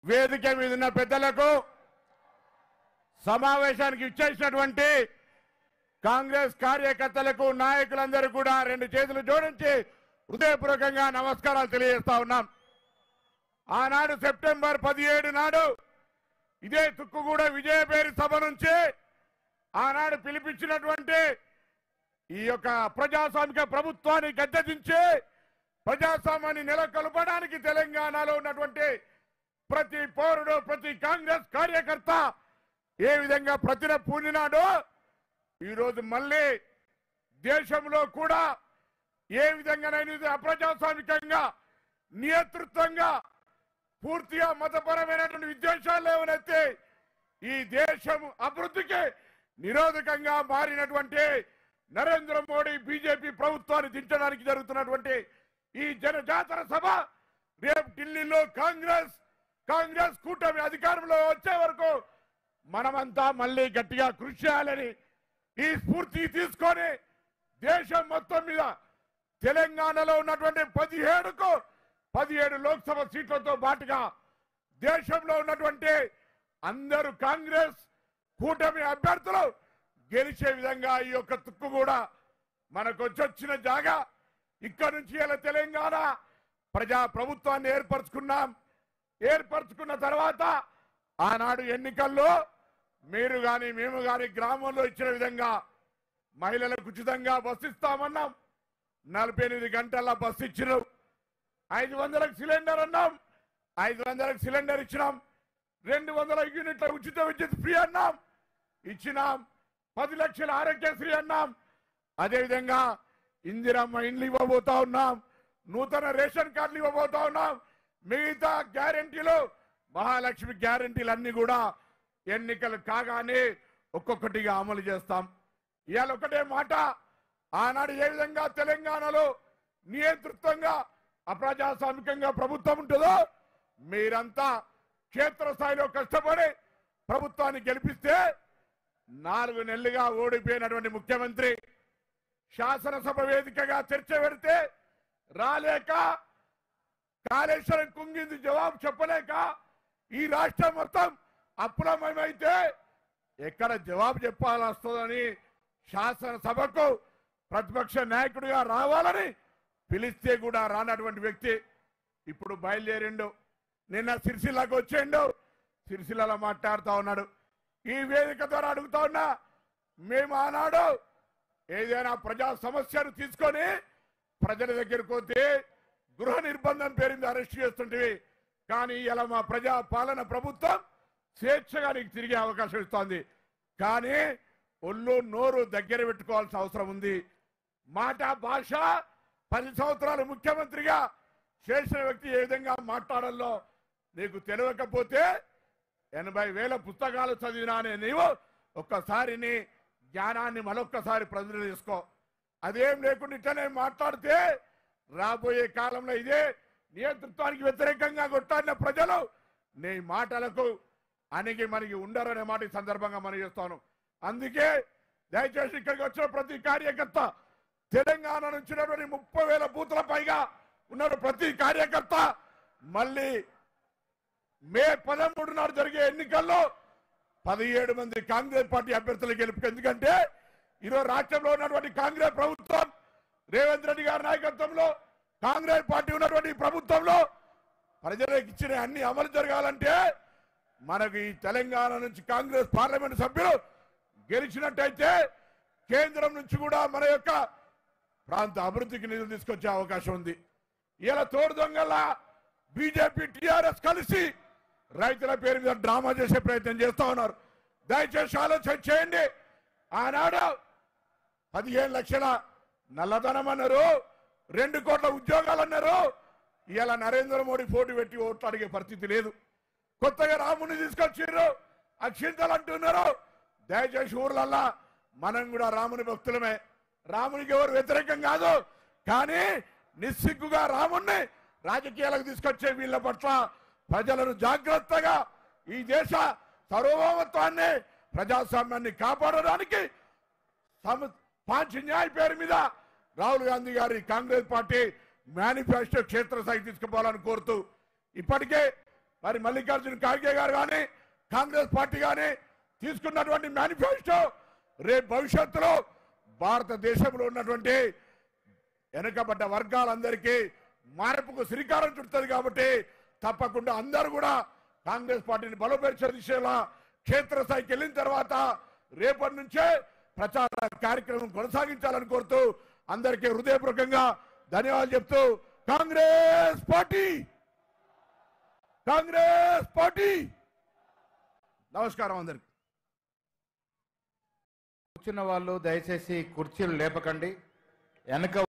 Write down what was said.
వేదిక మీద ఉన్న పెద్దలకు సమావేశానికి ఇచ్చేసినటువంటి కాంగ్రెస్ కార్యకర్తలకు నాయకులందరూ కూడా రెండు చేతులు జోడించి హృదయపూర్వకంగా నమస్కారాలు తెలియజేస్తా ఉన్నాం ఆనాడు సెప్టెంబర్ పదిహేడు నాడు ఇదే తుక్కుగూడ విజయపేరి సభ నుంచి ఆనాడు పిలిపించినటువంటి ఈ యొక్క ప్రజాస్వామిక ప్రభుత్వాన్ని గద్దెదించి ప్రజాస్వామ్యాన్ని నెలకొల్పడానికి తెలంగాణలో ఉన్నటువంటి ప్రతి పౌరుడు ప్రతి కాంగ్రెస్ కార్యకర్త ఏ విధంగా ప్రతిన పూనినాడో ఈరోజు మళ్ళీ దేశంలో కూడా ఏ విధంగానైనా ఇది అప్రజాస్వామికంగా నియంతృత్వంగా పూర్తిగా మతపరమైనటువంటి విద్వేషాలు లేవనైతే ఈ దేశం అభివృద్ధికి నిరోధకంగా మారినటువంటి నరేంద్ర మోడీ బీజేపీ ప్రభుత్వాన్ని దించడానికి జరుగుతున్నటువంటి ఈ జనజాతర సభ రేపు ఢిల్లీలో కాంగ్రెస్ కాంగ్రెస్ కూటమి అధికారంలో వచ్చే వరకు మనమంతా మళ్ళీ గట్టిగా కృషి చేయాలని ఈ స్ఫూర్తి తీసుకొని దేశం మొత్తం మీద తెలంగాణలో ఉన్నటువంటి పదిహేడుకు పదిహేడు లోక్సభ సీట్లతో పాటుగా దేశంలో ఉన్నటువంటి అందరూ కాంగ్రెస్ కూటమి అభ్యర్థులు గెలిచే విధంగా ఈ యొక్క తుక్కు కూడా మనకు వచ్చొచ్చిన జాగా ఇక్కడ నుంచి ఇలా తెలంగాణ ప్రజా ప్రభుత్వాన్ని ఏర్పరచుకున్నాం ఏర్పరచుకున్న తర్వాత ఆనాడు ఎన్నికల్లో మీరు గాని మేము గాని గ్రామంలో ఇచ్చిన విధంగా మహిళలకు ఉచితంగా బస్సు ఇస్తామన్నాం నలభై ఎనిమిది గంటల బస్సు ఇచ్చినాం ఐదు వందలకు సిలిండర్ అన్నాం ఐదు వందలకు సిలిండర్ ఇచ్చినాం రెండు వందల యూనిట్ల ఉచిత విద్యుత్ ఫ్రీ అన్నాం ఇచ్చినాం పది లక్షల ఆరోగ్యశ్రీ అన్నాం అదేవిధంగా ఇందిరమ్మ ఇండ్లు ఇవ్వబోతా ఉన్నాం నూతన రేషన్ కార్డులు ఇవ్వబోతా ఉన్నాం మిగతా గ్యారెంటీలు మహాలక్ష్మి గ్యారెంటీలు అన్ని కూడా ఎన్నికలు కాగానే ఒక్కొక్కటిగా అమలు చేస్తాం ఇవాళ ఒకటే మాట ఆనాడు ఏ విధంగా తెలంగాణలో నియంతృత్వంగా అప్రజాస్వామికంగా ప్రభుత్వం ఉంటుందో మీరంతా క్షేత్రస్థాయిలో కష్టపడి ప్రభుత్వాన్ని గెలిపిస్తే నాలుగు నెలలుగా ఓడిపోయినటువంటి ముఖ్యమంత్రి శాసనసభ వేదికగా చర్చ పెడితే రాలేక కాళేశ్వరం కుంగింది జవాబు చెప్పలేక ఈ రాష్ట్రం మొత్తం అప్పులమయమైతే ఎక్కడ జవాబు చెప్పాల్సి వస్తుందని శాసనసభకు ప్రతిపక్ష నాయకుడిగా రావాలని పిలిస్తే కూడా రానటువంటి వ్యక్తి ఇప్పుడు బయలుదేరిండు నిన్న సిరిసిల్లకు వచ్చిండు సిరిసిల్లలో మాట్లాడుతా ఉన్నాడు ఈ వేదిక ద్వారా అడుగుతా ఉన్నా మేము ఆనాడు ఏదైనా ప్రజా సమస్యను తీసుకొని ప్రజల దగ్గరికి పోతే గృహ నిర్బంధం పేరింది అరెస్ట్ చేస్తుంటివి కానీ ఇలా మా ప్రజా పాలన ప్రభుత్వం స్వేచ్ఛగా నీకు తిరిగే అవకాశం ఇస్తోంది కానీ ఒళ్ళు నోరు దగ్గర పెట్టుకోవాల్సిన అవసరం ఉంది మాట భాష పది సంవత్సరాలు ముఖ్యమంత్రిగా చేసిన వ్యక్తి ఏ విధంగా మాట్లాడాలో నీకు తెలియకపోతే ఎనభై వేల పుస్తకాలు చదివినా అనే నీవు ఒక్కసారి నీ జ్ఞానాన్ని మరొక్కసారి ప్రజలు చేసుకో అదేం లేకుండా ఇట్లనే మాట్లాడితే రాబోయే కాలంలో ఇదే నియంతృత్వానికి వ్యతిరేకంగా కొట్టాడిన ప్రజలు నీ మాటలకు అణిగి మనకి ఉండరనే మాట ఈ సందర్భంగా మనం చేస్తాను అందుకే దయచేసి ఇక్కడికి వచ్చిన ప్రతి కార్యకర్త తెలంగాణ నుంచి ఉన్నటువంటి ముప్పై వేల బూతుల పైగా ఉన్న ప్రతి కార్యకర్త మళ్ళీ మే పదమూడు నాడు జరిగే ఎన్నికల్లో పదిహేడు మంది కాంగ్రెస్ పార్టీ అభ్యర్థులు గెలుపు ఎందుకంటే ఈరోజు రాష్ట్రంలో ఉన్నటువంటి కాంగ్రెస్ ప్రభుత్వం రేవంత్ రెడ్డి గారి నాయకత్వంలో కాంగ్రెస్ పార్టీ ఉన్నటువంటి ఈ ప్రభుత్వంలో ప్రజలకు ఇచ్చిన అన్ని అమలు జరగాలంటే మనకు ఈ తెలంగాణ నుంచి కాంగ్రెస్ పార్లమెంట్ సభ్యులు గెలిచినట్టయితే కేంద్రం నుంచి కూడా మన యొక్క ప్రాంత అభివృద్ధికి నిధులు తీసుకొచ్చే అవకాశం ఉంది ఇలా తోడు దొంగల బీజేపీ టిఆర్ఎస్ కలిసి రైతుల పేరు మీద డ్రామా చేసే ప్రయత్నం చేస్తా ఉన్నారు దయచేసి ఆలోచన చేయండి ఆనాడు పదిహేను లక్షల నల్లధనం అన్నారు రెండు కోట్ల ఉద్యోగాలు అన్నారు ఇవాళ నరేంద్ర మోడీ పోటీ పెట్టి ఓట్లు అడిగే పరిస్థితి లేదు కొత్తగా రాముని తీసుకొచ్చిర్రు అక్షింతలు అంటున్నారు దయచేసి ఊర్లల్లా మనం కూడా రాముని భక్తులమే రామునికి ఎవరు వ్యతిరేకం కాదు కానీ నిస్సిగ్గుగా రాముణ్ణి రాజకీయాలకు తీసుకొచ్చే వీళ్ళ పట్ల ప్రజలను జాగ్రత్తగా ఈ దేశ సార్వభౌమత్వాన్ని ప్రజాస్వామ్యాన్ని కాపాడడానికి సమ- పాంచ్ న్యాయ్ పేరు మీద రాహుల్ గాంధీ గారి కాంగ్రెస్ పార్టీ మేనిఫెస్టో క్షేత్రస్థాయికి తీసుకుపోవాలని కోరుతూ ఇప్పటికే మరి మల్లికార్జున ఖార్గే గారు కానీ కాంగ్రెస్ పార్టీ కానీ తీసుకున్నటువంటి మేనిఫెస్టో రేపు భవిష్యత్తులో భారతదేశంలో ఉన్నటువంటి వెనుకబడ్డ వర్గాలందరికీ మార్పుకు శ్రీకారం చుడుతుంది కాబట్టి తప్పకుండా అందరూ కూడా కాంగ్రెస్ పార్టీని బలోపేర్చే దిశలో క్షేత్రస్థాయికి వెళ్ళిన తర్వాత రేపటి నుంచే ప్రచార కార్యక్రమం కొనసాగించాలని కోరుతూ అందరికీ హృదయపూర్వకంగా ధన్యవాదాలు చెప్తూ కాంగ్రెస్ పార్టీ కాంగ్రెస్ పార్టీ నమస్కారం అందరికి కూర్చున్న వాళ్ళు దయచేసి కుర్చీలు లేపకండి వెనక